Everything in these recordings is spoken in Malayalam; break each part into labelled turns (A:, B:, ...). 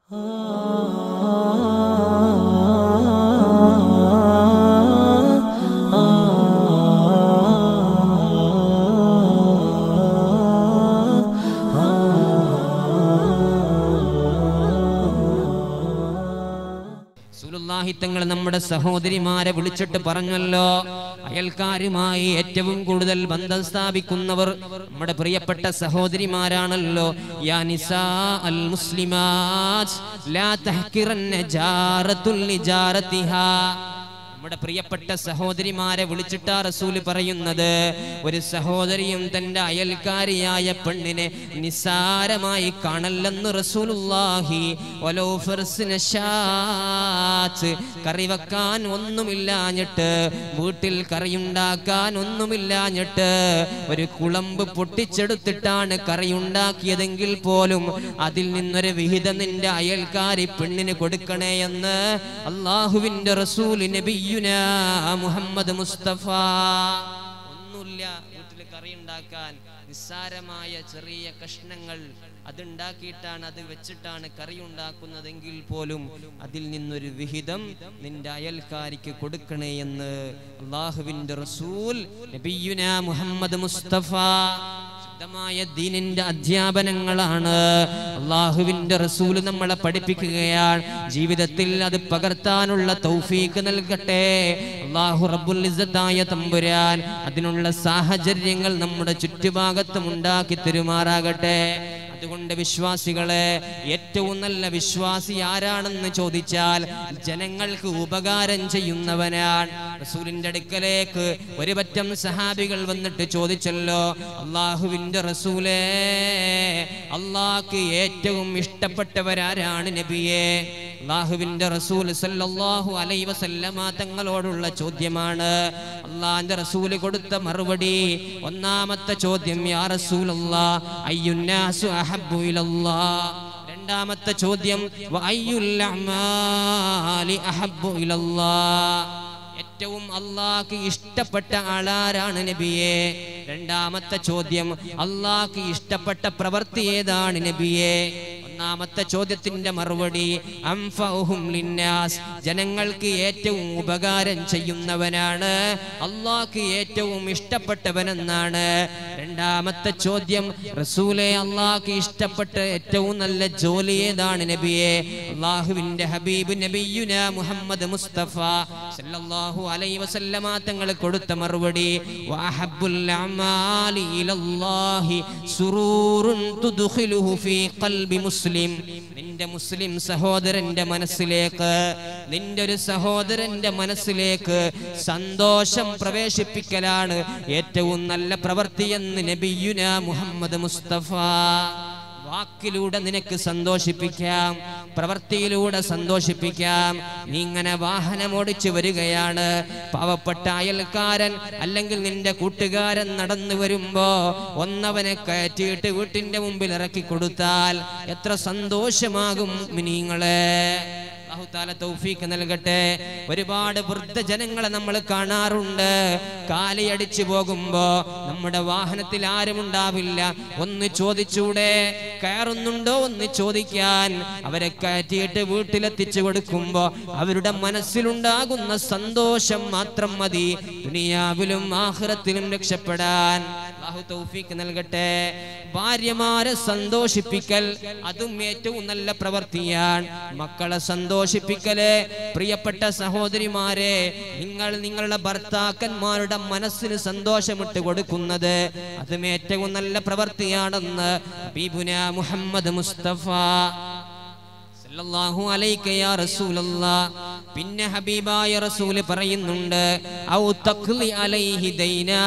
A: സുലുല്ലാഹിത്തങ്ങൾ നമ്മുടെ സഹോദരിമാരെ വിളിച്ചിട്ട് പറഞ്ഞല്ലോ അയൽക്കാരുമായി ഏറ്റവും കൂടുതൽ ബന്ധം സ്ഥാപിക്കുന്നവർ നമ്മുടെ പ്രിയപ്പെട്ട സഹോദരിമാരാണല്ലോ യാ നിസാ അൽ മുസ്ലിമാത് ലാ തഹ്കിറന്ന ജാറത്തുൽ ലിജാറത്തിഹാ നമ്മുടെ പ്രിയപ്പെട്ട സഹോദരിമാരെ വിളിച്ചിട്ടാ റസൂല് പറയുന്നത് ഒരു സഹോദരിയും തന്റെ അയൽക്കാരിയായ പെണ്ണിനെ നിസ്സാരമായി കാണല്ലെന്ന് റസൂലുള്ളാഹി വലോ ഫർസിന ഷാത്ത്. കറി വെക്കാൻ ഒന്നുമില്ലാഞ്ഞിട്ട് വീട്ടിൽ കറിയുണ്ടാക്കാൻ ഒന്നുമില്ലാഞ്ഞിട്ട് ഒരു കുളമ്പ് പൊട്ടിച്ചെടുത്തിട്ടാണ് കറിയുണ്ടാക്കിയതെങ്കിൽ പോലും അതിൽ നിന്നൊരു വിഹിതം നിന്റെ അയൽക്കാരി പെണ്ണിന് കൊടുക്കണേ എന്ന് അള്ളാഹുവിന്റെ റസൂൽ നബിയുന മുഹമ്മദ് മുസ്തഫ ഒന്നുമില്ല വീട്ടിൽ കറി ഉണ്ടാക്കാൻ നിസ്സാരമായ ചെറിയ കഷ്ണങ്ങൾ അതുണ്ടാക്കിയിട്ടാണ് അത് വെച്ചിട്ടാണ് കറി ഉണ്ടാക്കുന്നതെങ്കിൽ പോലും അതിൽ നിന്നൊരു വിഹിതം നിന്റെ അയൽക്കാരിക്ക് കൊടുക്കണേ എന്ന് അള്ളാഹുവിന്റെ റസൂൽ നബിയുന മുഹമ്മദ് മുസ്തഫ ശുദ്ധമായ ദീനിന്റെ അധ്യാപനങ്ങളാണ് അള്ളാഹുവിന്റെ റസൂല് നമ്മളെ പഠിപ്പിക്കുകയാണ് ജീവിതത്തിൽ അത് പകർത്താനുള്ള തൗഫീക്ക് നൽകട്ടെ അള്ളാഹു റബ്ബുൽ ഇസ്സത്തായ തമ്പുരാൻ അതിനുള്ള സാഹചര്യങ്ങൾ നമ്മുടെ ചുറ്റുഭാഗത്തും ഉണ്ടാക്കി തരുമാറാകട്ടെ അതുകൊണ്ട് വിശ്വാസികളെ ഏറ്റവും നല്ല വിശ്വാസി ആരാണെന്ന് ചോദിച്ചാൽ ജനങ്ങൾക്ക് ഉപകാരം ചെയ്യുന്നവനാണ് റസൂലിന്റെ അടുക്കലേക്ക് ഒരു പറ്റം സഹാബികൾ വന്നിട്ട് ചോദിച്ചല്ലോ അള്ളാഹുവിന്റെ റസൂലേ അള്ളാഹ്ക്ക് ഏറ്റവും ഇഷ്ടപ്പെട്ടവരാരാണ് നബിയെ അള്ളാഹുവിന്റെ റസൂൽ സല്ലല്ലാഹു അലൈഹി വസല്ലമ തങ്ങളോടുള്ള ചോദ്യമാണ് അള്ളാഹിന്റെ റസൂല് കൊടുത്ത മറുപടി ഒന്നാമത്തെ ചോദ്യം യാ റസൂലല്ലാ അയ്യുന്നാസു അഹബ്ബു ഇലല്ലാ രണ്ടാമത്തെ ചോദ്യം വ അയ്യുൽ അഅ്മാലി അഹബ്ബു ഇലല്ലാ ഏറ്റവും അള്ളാഹ്ക്ക് ഇഷ്ടപ്പെട്ട ആളാരാണ് നബിയെ രണ്ടാമത്തെ ചോദ്യം അള്ളാഹ്ക്ക് ഇഷ്ടപ്പെട്ട പ്രവൃത്തി ഏതാണ് നബിയെ ഒന്നാമത്തെ ചോദ്യത്തിന്റെ മറുപടി അംഫഉഹും ലിന്നാസ് ജനങ്ങൾക്ക് ഏറ്റവും ഉപകാരം ചെയ്യുന്നവനാണ് അള്ളാഹ്ക്ക് ഏറ്റവും ഇഷ്ടപ്പെട്ടവനെന്നാണ് രണ്ടാമത്തെ ചോദ്യം റസൂലെ അള്ളാഹ്ക്ക് ഇഷ്ടപ്പെട്ട ഏറ്റവും നല്ല ജോലി ഏതാണ് നബിയെ അള്ളാഹുവിന്റെ ഹബീബ് നബിയുന മുഹമ്മദ് മുസ്തഫ സല്ലല്ലാഹു അലൈഹി വസല്ലമ തങ്ങൾ കൊടുത്ത മറുപടി വഅഹബ്ബുൽ അമാലി ഇലല്ലാഹി സുറൂറുൻ തുദ്ഖിലുഹു ഫീ ഖൽബി മുസ്ലിം നിന്റെ മുസ്ലിം സഹോദരന്റെ മനസ്സിലേക്ക് നിന്റെ ഒരു സഹോദരന്റെ മനസ്സിലേക്ക് സന്തോഷം പ്രവേശിപ്പിക്കലാണ് ഏറ്റവും നല്ല പ്രവൃത്തിയെന്ന് നബിയുന മുഹമ്മദ് മുസ്തഫ വാക്കിലൂടെ നിനക്ക് സന്തോഷിപ്പിക്കാം പ്രവൃത്തിയിലൂടെ സന്തോഷിപ്പിക്കാം നീ ഇങ്ങനെ വാഹനം ഓടിച്ചു വരികയാണ് പാവപ്പെട്ട അയൽക്കാരൻ അല്ലെങ്കിൽ നിന്റെ കൂട്ടുകാരൻ നടന്നു വരുമ്പോ ഒന്നവനെ കയറ്റിയിട്ട് വീട്ടിന്റെ മുമ്പിൽ ഇറക്കി കൊടുത്താൽ എത്ര സന്തോഷമാകും നിങ്ങളെ അള്ളാഹുത്താല തൗഫീക്ക് നൽകട്ടെ ഒരുപാട് വൃദ്ധജനങ്ങളെ നമ്മൾ കാണാറുണ്ട് കാലയടിച്ചു പോകുമ്പോ നമ്മുടെ വാഹനത്തിൽ ആരും ഉണ്ടാവില്ല ഒന്ന് ചോദിച്ചൂടെ കയറുന്നുണ്ടോ ഒന്ന് ചോദിക്കാൻ അവരെ കയറ്റിയിട്ട് വീട്ടിലെത്തിച്ചു കൊടുക്കുമ്പോ അവരുടെ മനസ്സിലുണ്ടാകുന്ന സന്തോഷം മാത്രം മതി ദുനിയാവിലും ആഹ്റത്തിലും രക്ഷപ്പെടാൻ അള്ളാഹു തൗഫീക്ക് നൽകട്ടെ ഭാര്യമാരെ സന്തോഷിപ്പിക്കൽ അതും ഏറ്റവും നല്ല പ്രവൃത്തിയാണ് മക്കളെ സന്തോഷിപ്പിക്കല് പ്രിയപ്പെട്ട സഹോദരിമാരെ നിങ്ങൾ നിങ്ങളുടെ ഭർത്താക്കന്മാരുടെ മനസ്സിന് സന്തോഷമിട്ട് കൊടുക്കുന്നത് അതും ഏറ്റവും നല്ല പ്രവൃത്തിയാണെന്ന് ഹബീബുന മുഹമ്മദ് മുസ്തഫ സല്ലല്ലാഹു അലൈക യാ റസൂലല്ലാ പിന്നെ ഹബീബായ റസൂല് പറയുന്നുണ്ട് ഔ തഖ്ലി അലൈഹി ദൈനാ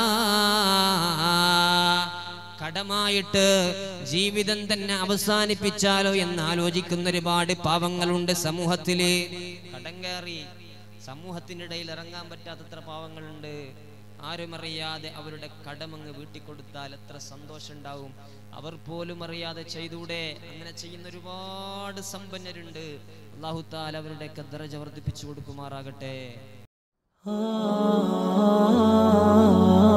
A: കടമായിട്ട് ജീവിതം തന്നെ അവസാനിപ്പിച്ചാലോ എന്ന് ആലോചിക്കുന്ന ഒരുപാട് പാവങ്ങളുണ്ട് സമൂഹത്തില് കടം കയറി സമൂഹത്തിന്റെ ഇടയിൽ ഇറങ്ങാൻ പറ്റാത്തത്ര പാവങ്ങളുണ്ട് ആരും അറിയാതെ അവരുടെ കടമങ്ങ് വീട്ടിൽ കൊടുത്താൽ എത്ര സന്തോഷം ഉണ്ടാവും അവർ പോലും അറിയാതെ ചെയ്തൂടെ അങ്ങനെ ചെയ്യുന്ന ഒരുപാട് സമ്പന്നരുണ്ട് അള്ളാഹു താല അവരുടെയൊക്കെ ദറജ വർദ്ധിപ്പിച്ചു കൊടുക്കുമാറാകട്ടെ
B: ആ